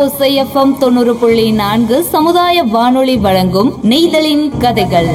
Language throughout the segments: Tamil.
ஓசை எஃப்எம் தொண்ணூறு புள்ளி நான்கு சமுதாய வானொலி வழங்கும் நெய்தலின் கதைகள்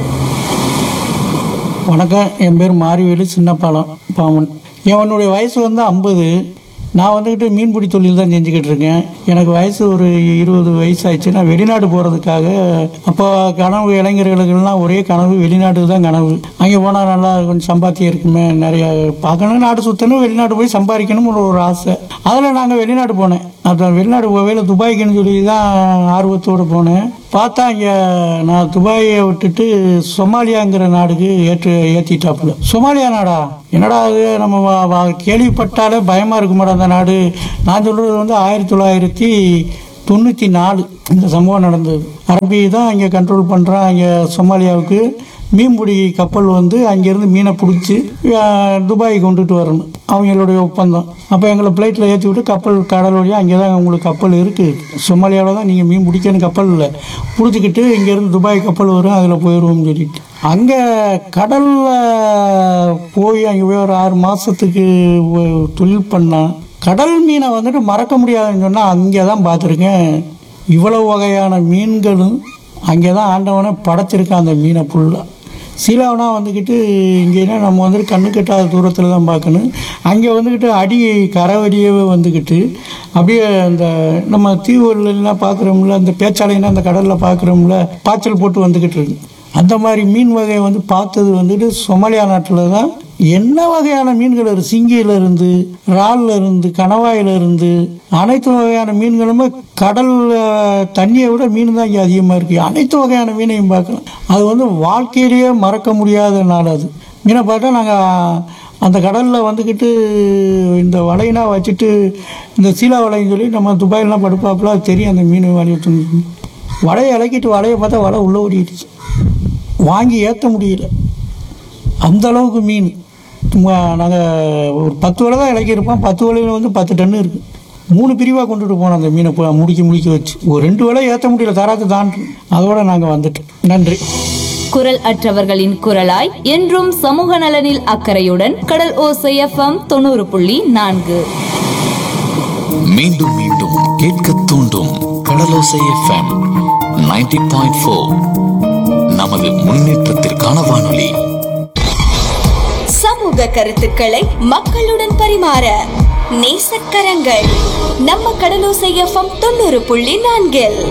வணக்கம் என் பேர் மாரிவேலு சின்னப்பாலம் பாமன் என்னுடைய வயசு வந்து ஐம்பது நான் வந்துக்கிட்டு மீன்பிடி தொழில் தான் செஞ்சுக்கிட்டு இருக்கேன் எனக்கு வயசு ஒரு இருபது வயசு ஆயிடுச்சு நான் வெளிநாடு போகிறதுக்காக அப்போ கனவு இளைஞர்களுக்கெல்லாம் ஒரே கனவு வெளிநாட்டுக்கு தான் கனவு அங்கே போனால் நல்லா கொஞ்சம் சம்பாத்தியம் இருக்குமே நிறைய பார்க்கணும் நாடு சுற்றணும் வெளிநாடு போய் சம்பாதிக்கணும்னு ஒரு ஆசை அதில் நாங்கள் வெளிநாடு போனேன் அப்புறம் வெளிநாடு போவேல துபாய்க்குன்னு சொல்லி தான் ஆர்வத்தோடு போனேன் பார்த்தா இங்கே நான் துபாயை விட்டுட்டு சொமாலியாங்கிற நாடுக்கு ஏற்று ஏற்றிட்டாப்புல சொமாலியா நாடா என்னடா அது நம்ம வ- வ- கேள்விப்பட்டாலே பயமாக இருக்குமாடா அந்த நாடு நான் சொல்கிறது வந்து ஆயிரத்தி தொள்ளாயிரத்தி தொண்ணூற்றி நாலு இந்த சம்பவம் நடந்தது அரபி தான் இங்கே கண்ட்ரோல் பண்ணுறான் இங்கே சொமாலியாவுக்கு மீன்பிடி கப்பல் வந்து அங்கேருந்து மீனை பிடிச்சி துபாய் கொண்டுட்டு வரணும் அவங்களுடைய ஒப்பந்தம் அப்போ எங்களை ஃப்ளைட்டில் ஏற்றி விட்டு கப்பல் கடல் வழியாக அங்கே தான் உங்களுக்கு கப்பல் இருக்குது சொமாலியாவில் தான் நீங்கள் மீன் பிடிக்கணும் கப்பல் இல்லை பிடிச்சிக்கிட்டு இங்கேருந்து துபாய் கப்பல் வரும் அதில் போயிடுவோம்னு சொல்லிட்டு அங்கே கடலில் போய் அங்கே போய் ஒரு ஆறு மாதத்துக்கு தொழில் பண்ணால் கடல் மீனை வந்துட்டு மறக்க முடியாதுன்னு சொன்னால் அங்கே தான் பார்த்துருக்கேன் இவ்வளவு வகையான மீன்களும் அங்கே தான் ஆண்டவனே படைச்சிருக்கான் அந்த மீனை ஃபுல்லாக சீலாவனா வந்துக்கிட்டு இங்கேனா நம்ம வந்துட்டு கண்ணு கெட்டாத தூரத்தில் தான் பார்க்கணும் அங்கே வந்துக்கிட்டு அடி கரவடியவே வந்துக்கிட்டு அப்படியே அந்த நம்ம தீவுலாம் பார்க்குறோம்ல அந்த பேச்சாலைன்னா அந்த கடலில் பார்க்குறோம்ல பாய்ச்சல் போட்டு வந்துக்கிட்டு இருக்கு அந்த மாதிரி மீன் வகையை வந்து பார்த்தது வந்துட்டு சொமாலியா நாட்டில் தான் என்ன வகையான மீன்கள் இருக்கு சிங்கியில இருந்து இறால்ல இருந்து கணவாயில இருந்து அனைத்து வகையான மீன்களுமே கடல் அஹ், தண்ணியை விட மீன் தான் இங்கே அதிகமாக இருக்குது அனைத்து வகையான மீனையும் பார்க்கலாம் அது வந்து வாழ்க்கையிலேயே மறக்க முடியாத நாள் அது மீனை பார்த்தா நாங்கள் அந்த கடலில் வந்துக்கிட்டு இந்த வலையினா வச்சுட்டு இந்த சீலா வலைன்னு சொல்லி நம்ம துபாயிலாம் படுப்பாப்புல அது தெரியும் அந்த மீன் வலையிட்டு வலையை இறக்கிட்டு வலையை பார்த்தா வலை உள்ளே ஓடிடுச்சு வாங்கி ஏற்ற முடியல அந்த அளவுக்கு மீன் நாங்கள் ஒரு பத்து வலை தான் இலக்கியிருப்போம் பத்து வலையில் வந்து பத்து டன்னு இருக்குது மூணு பிரிவாக கொண்டுட்டு போனோம் அந்த மீனை போ- முடிக்க முடிக்க வச்சு ஒரு ரெண்டு வலை ஏற்ற முடியல தராக்கு தான் அதோட நாங்கள் வந்துட்டோம் நன்றி குரல் அற்றவர்களின் குரலாய் என்றும் சமூக நலனில் அக்கறையுடன் கடல் ஓசை எஃப்எம் தொண்ணூறு புள்ளி நான்கு மீண்டும் மீண்டும் கேட்க தூண்டும் கடலோசை எஃப்எம் 90.4 பாயிண்ட் ஃபோர் நமது முன்னேற்றத்திற்கான வானொலி சமூக கருத்துக்களை மக்களுடன் பரிமாற நேசக்கரங்கள் நம்ம கடலோசை எஃப்எம் தொண்ணூறு புள்ளி நான்கில்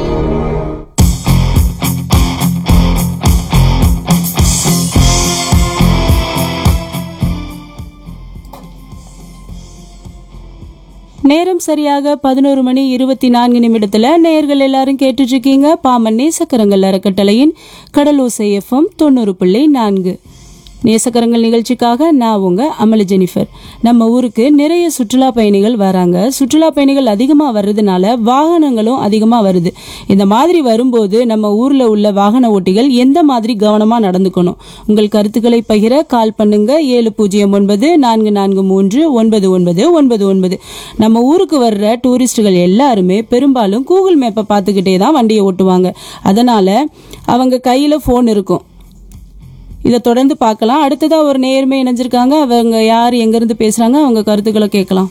நேரம் சரியாக பதினோரு மணி இருபத்தி நான்கு நிமிடத்துல நேயர்கள் எல்லாரும் கேட்டுட்டு இருக்கீங்க பாமன் நேசக்கரங்கள் அறக்கட்டளையின் கடலோசை எஃப்எம் தொண்ணூறு புள்ளி நான்கு நேசக்கரங்கள் நிகழ்ச்சிக்காக நான் உங்க அமல ஜெனிஃபர் நம்ம ஊருக்கு நிறைய சுற்றுலா பயணிகள் வராங்க சுற்றுலா பயணிகள் அதிகமாக வர்றதுனால வாகனங்களும் அதிகமாக வருது இந்த மாதிரி வரும்போது நம்ம ஊரில் உள்ள வாகன ஓட்டிகள் எந்த மாதிரி கவனமாக நடந்துக்கணும் உங்கள் கருத்துக்களை பகிர கால் பண்ணுங்க ஏழு பூஜ்ஜியம் ஒன்பது நான்கு நான்கு மூன்று ஒன்பது ஒன்பது ஒன்பது ஒன்பது நம்ம ஊருக்கு வர்ற டூரிஸ்டுகள் எல்லாருமே பெரும்பாலும் கூகுள் மேப்பை பார்த்துக்கிட்டே தான் வண்டியை ஓட்டுவாங்க அதனால அவங்க கையில் ஃபோன் இருக்கும் இதை தொடர்ந்து பார்க்கலாம் அடுத்ததா ஒரு நேர்மை இணைஞ்சிருக்காங்க அவங்க யார் எங்கிருந்து பேசுறாங்க அவங்க கருத்துக்களை கேட்கலாம்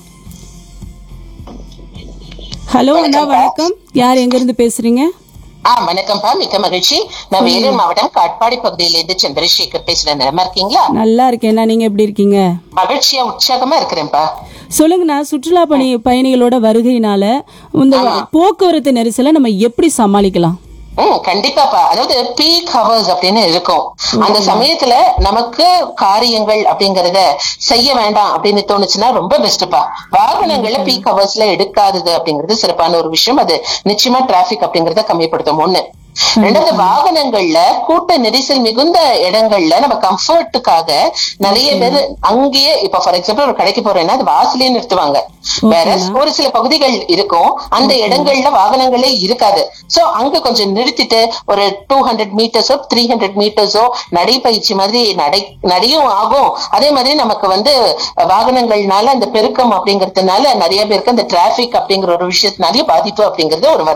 ஹலோ அண்ணா வணக்கம் யார் எங்கிருந்து பேசுறீங்க ஆ வணக்கம்ப்பா மிக்க மகிழ்ச்சி நான் வேலூர் மாவட்டம் காட்பாடி பகுதியில இருந்து சந்திரசேகர் பேசுறேன் நலமா இருக்கீங்களா நல்லா இருக்கேண்ணா நீங்க எப்படி இருக்கீங்க மகிழ்ச்சியா உற்சாகமா இருக்கிறேன்ப்பா சொல்லுங்கண்ணா சுற்றுலா பணி பயணிகளோட வருகையினால இந்த போக்குவரத்து நெரிசலை நம்ம எப்படி சமாளிக்கலாம் ம் கண்டிப்பாப்பா அதாவது பீக் ஹவர்ஸ் அப்படின்னு இருக்கும் அந்த சமயத்துல நமக்கு காரியங்கள் அப்படிங்கறத செய்ய வேண்டாம் அப்படின்னு தோணுச்சுன்னா ரொம்ப பெஸ்ட்ப்பா வாகனங்கள்ல பீக் ஹவர்ஸ்ல எடுக்காதது அப்படிங்கிறது சிறப்பான ஒரு விஷயம் அது நிச்சயமா டிராபிக் அப்படிங்கறத கம்மிப்படுத்தும் ஒண்ணு ரெண்டாவது வாகனங்கள்ல கூட்ட நெரிசல் மிகுந்த இடங்கள்ல நம்ம கம்ஃபர்ட்டுக்காக நிறைய பேர் அங்கேயே இப்ப ஃபார் எக்ஸாம்பிள் ஒரு கடைக்கு போறேன்னா அது வாசலே நிறுத்துவாங்க வேற ஒரு சில பகுதிகள் இருக்கும் அந்த இடங்கள்ல வாகனங்களே இருக்காது சோ அங்க கொஞ்சம் நிறுத்திட்டு ஒரு டூ ஹண்ட்ரட் மீட்டர்ஸோ த்ரீ ஹண்ட்ரட் மீட்டர்ஸோ நடைப்பயிற்சி மாதிரி நடை நடையும் ஆகும் அதே மாதிரி நமக்கு வந்து வாகனங்கள்னால அந்த பெருக்கம் அப்படிங்கறதுனால நிறைய பேருக்கு அந்த டிராபிக் அப்படிங்கிற ஒரு விஷயத்தினாலே பாதிப்பு அப்படிங்கிறது ஒரு வராது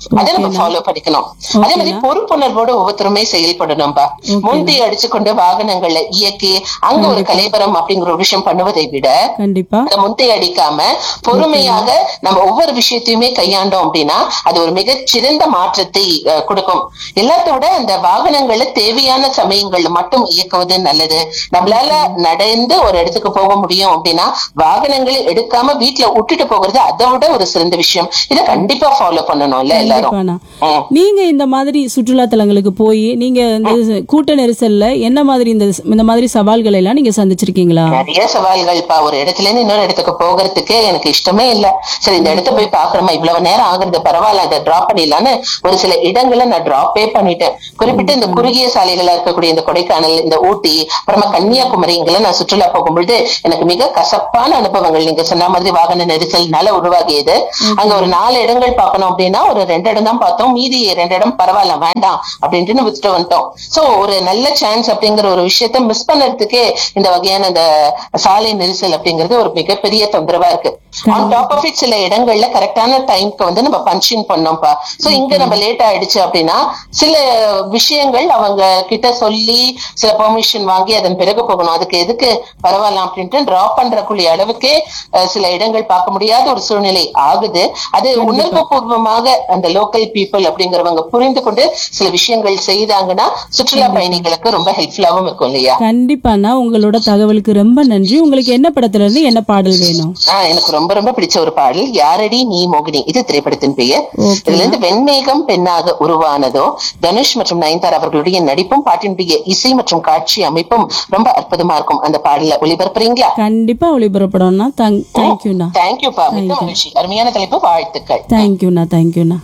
அதை நம்ம ஃபாலோ பண்ணிக்கணும் அதே மாதிரி பொறுப்புணர்வோட ஒவ்வொருத்தருமே செயல்படணும்பா முந்தி அடிச்சு கொண்டு வாகனங்களை இயக்கி அங்க ஒரு கலைபரம் அப்படிங்கிற ஒரு விஷயம் பண்ணுவதை விட கண்டிப்பா அந்த முந்தை அடிக்காம பொறுமையாக நம்ம ஒவ்வொரு விஷயத்தையுமே கையாண்டோம் அப்படின்னா அது ஒரு மிகச் சிறந்த மாற்றத்தை அஹ், கொடுக்கும் எல்லாத்த விட அந்த வாகனங்களை தேவையான சமயங்கள்ல மட்டும் இயக்குவது நல்லது நம்மளால நடந்து ஒரு இடத்துக்கு போக முடியும் அப்படின்னா வாகனங்களை எடுக்காம வீட்டுல விட்டுட்டு போகிறது அதை விட ஒரு சிறந்த விஷயம் இதை கண்டிப்பா ஃபாலோ பண்ணணும்ல எல்லாரும் கண்டிப்பாண்ணா ம். நீங்க இந்த மாதிரி சுற்றுலா தலங்களுக்கு போய் நீங்க இந்த கூட்ட நெரிசல்ல என்ன மாதிரி இந்த இந்த மாதிரி சவால்களை எல்லாம் நீங்க சந்திச்சிருக்கீங்களா நிறைய சவால்கள்ப்பா ஒரு இடத்துல இருந்து இன்னொரு இடத்துக்கு போகிறதுக்கு எனக்கு இஷ்டமே இல்ல சரி இந்த இடத்த போய் பாக்குறோமா இவ்வளவு நேரம் ஆகுறது பரவாயில்ல அதை டிராப் பண்ணிடலான்னு ஒரு சில இடங்களை நான் டிராப்பே பண்ணிட்டேன் குறிப்பிட்டு இந்த குறுகிய சாலைகளா இருக்கக்கூடிய இந்த கொடைக்கானல் இந்த ஊட்டி அப்புறமா கன்னியாகுமரி இங்கெல்லாம் நான் சுற்றுலா போகும்பொழுது எனக்கு மிக கசப்பான அனுபவங்கள் நீங்க சொன்ன மாதிரி வாகன நெரிசல்னால உருவாகியது அங்க ஒரு நாலு இடங்கள் பார்க்கணும் அப்படின்னா ஒரு ரெண்டு இடம் தான் பார்த்தோம் மீதி ரெண்டு இடம் பரவாயில்ல வேண்டாம் அப்படின்ட்டு விட்டுட்டு வந்துட்டோம் சோ ஒரு நல்ல சான்ஸ் அப்படிங்கிற ஒரு விஷயத்த மிஸ் பண்ணறதுக்கே இந்த வகையான இந்த சாலை நெரிசல் அப்படிங்கிறது ஒரு மிகப்பெரிய தொந்தரவா இருக்கு ஆன் டாப் ஆஃப் இட் சில இடங்கள்ல கரெக்டான டைம்க்கு வந்து நம்ம பன்ஷிங் பண்ணோம்ப்பா சோ இங்க நம்ம லேட் ஆயிடுச்சு அப்படின்னா சில விஷயங்கள் அவங்க கிட்ட சொல்லி சில பெர்மிஷன் வாங்கி அதன் பிறகு போகணும் அதுக்கு எதுக்கு பரவாயில்ல அப்படின்ட்டு டிராப் பண்றக்கூடிய அளவுக்கே அஹ், சில இடங்கள் பார்க்க முடியாத ஒரு சூழ்நிலை ஆகுது அது உணர்வு பூர்வமாக அந்த லோக்கல் பீப்புள் அப்படிங்கிறவங்க புரிந்து கொண்டு சில விஷயங்கள் செய்தாங்கன்னா சுற்றுலா பயணிகளுக்கு ரொம்ப ஹெல்ப்ஃபுல்லாவும் இருக்கும் இல்லையா கண்டிப்பாண்ணா உங்களோட தகவலுக்கு ரொம்ப நன்றி உங்களுக்கு என்ன படத்துல இருந்து என்ன பாடல் வேணும் ஆஹ் எனக்கு ரொம்ப ரொம்ப பிடிச்ச ஒரு பாடல் யாரடி நீ மோகினி இது திரைப்படத்தின் பெயர் Okay. இதுல இருந்து வெண்மேகம் பெண்ணாக உருவானதோ தனுஷ் மற்றும் நயன்தார் அவர்களுடைய நடிப்பும் பாட்டினுடைய இசை மற்றும் காட்சி அமைப்பும் ரொம்ப அற்புதமா இருக்கும் அந்த பாடல ஒளிபரப்புறீங்களா கண்டிப்பா ஒளிபரப்படம்னா தேங்க்யூண்ணா தேங்க்யூப்பா மிக்க மகிழ்ச்சி அருமையான தலைப்பு வாழ்த்துக்கள் தேங்க்யூண்ணா தேங்க்யூண்ணா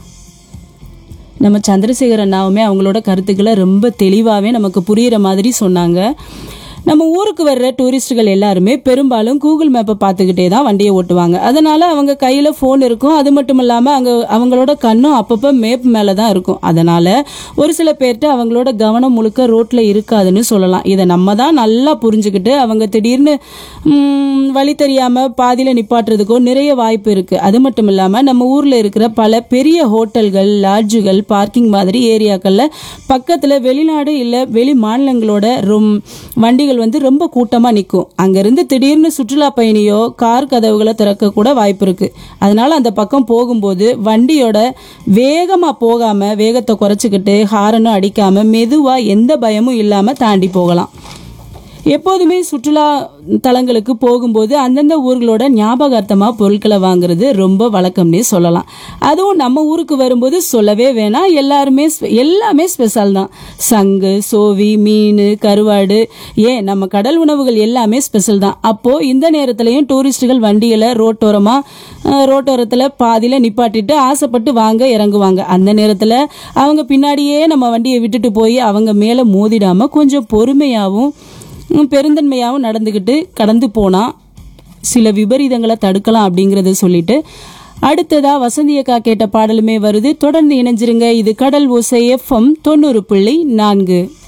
நம்ம சந்திரசேகர் அண்ணாவுமே அவங்களோட கருத்துக்களை ரொம்ப தெளிவாகவே நமக்கு புரியுற மாதிரி சொன்னாங்க நம்ம ஊருக்கு வர்ற டூரிஸ்ட்டுகள் எல்லாருமே பெரும்பாலும் கூகுள் மேப்பை பார்த்துக்கிட்டே தான் வண்டியை ஓட்டுவாங்க அதனால அவங்க கையில் ஃபோன் இருக்கும் அது மட்டும் இல்லாமல் அங்கே அவங்களோட கண்ணும் அப்பப்போ மேப் மேலே தான் இருக்கும் அதனால ஒரு சில பேர்கிட்ட அவங்களோட கவனம் முழுக்க ரோட்டில் இருக்காதுன்னு சொல்லலாம் இதை நம்ம தான் நல்லா புரிஞ்சுக்கிட்டு அவங்க திடீர்னு ம், வழி தெரியாமல் பாதியில் நிப்பாட்டுறதுக்கோ நிறைய வாய்ப்பு இருக்குது அது மட்டும் இல்லாமல் நம்ம ஊரில் இருக்கிற பல பெரிய ஹோட்டல்கள் லாட்ஜுகள் பார்க்கிங் மாதிரி ஏரியாக்களில் பக்கத்தில் வெளிநாடு இல்லை வெளி மாநிலங்களோட ரொம் வண்டிகள் வந்து ரொம்ப கூட்டமாக நிற்கும் அங்கேருந்து திடீர்னு சுற்றுலா பயணியோ கார் கதவுகளை திறக்க கூட வாய்ப்பு இருக்குது அதனால அந்த பக்கம் போகும்போது வண்டியோட வேகமாக போகாமல் வேகத்தை குறைச்சிக்கிட்டு ஹாரனும் அடிக்காமல் மெதுவாக எந்த பயமும் இல்லாமல் தாண்டி போகலாம் எப்போதுமே சுற்றுலா தலங்களுக்கு போகும்போது அந்தந்த ஊர்களோட ஞாபகார்த்தமாக பொருட்களை வாங்குறது ரொம்ப வழக்கம்னே சொல்லலாம் அதுவும் நம்ம ஊருக்கு வரும்போது சொல்லவே வேணாம் எல்லாருமே ஸ்பெ- எல்லாமே ஸ்பெஷல் தான் சங்கு சோவி மீன் கருவாடு ஏன் நம்ம கடல் உணவுகள் எல்லாமே ஸ்பெஷல் தான் அப்போது இந்த நேரத்துலையும் டூரிஸ்ட்டுகள் வண்டிகளை ரோட்டோரமாக ரோட்டோரத்தில் பாதியில் நிப்பாட்டிட்டு ஆசைப்பட்டு வாங்க இறங்குவாங்க அந்த நேரத்தில் அவங்க பின்னாடியே நம்ம வண்டியை விட்டுட்டு போய் அவங்க மேலே மோதிடாமல் கொஞ்சம் பொறுமையாகவும் உம், பெருந்தன்மையாகவும் நடந்துக்கிட்டு கடந்து போனால் சில விபரீதங்களை தடுக்கலாம் அப்படிங்கிறத சொல்லிட்டு அடுத்ததா வசந்தி அக்கா கேட்ட பாடலுமே வருது தொடர்ந்து இணைஞ்சிருங்க இது கடல் ஓசை எஃப்எம் தொண்ணூறு புள்ளி நான்கு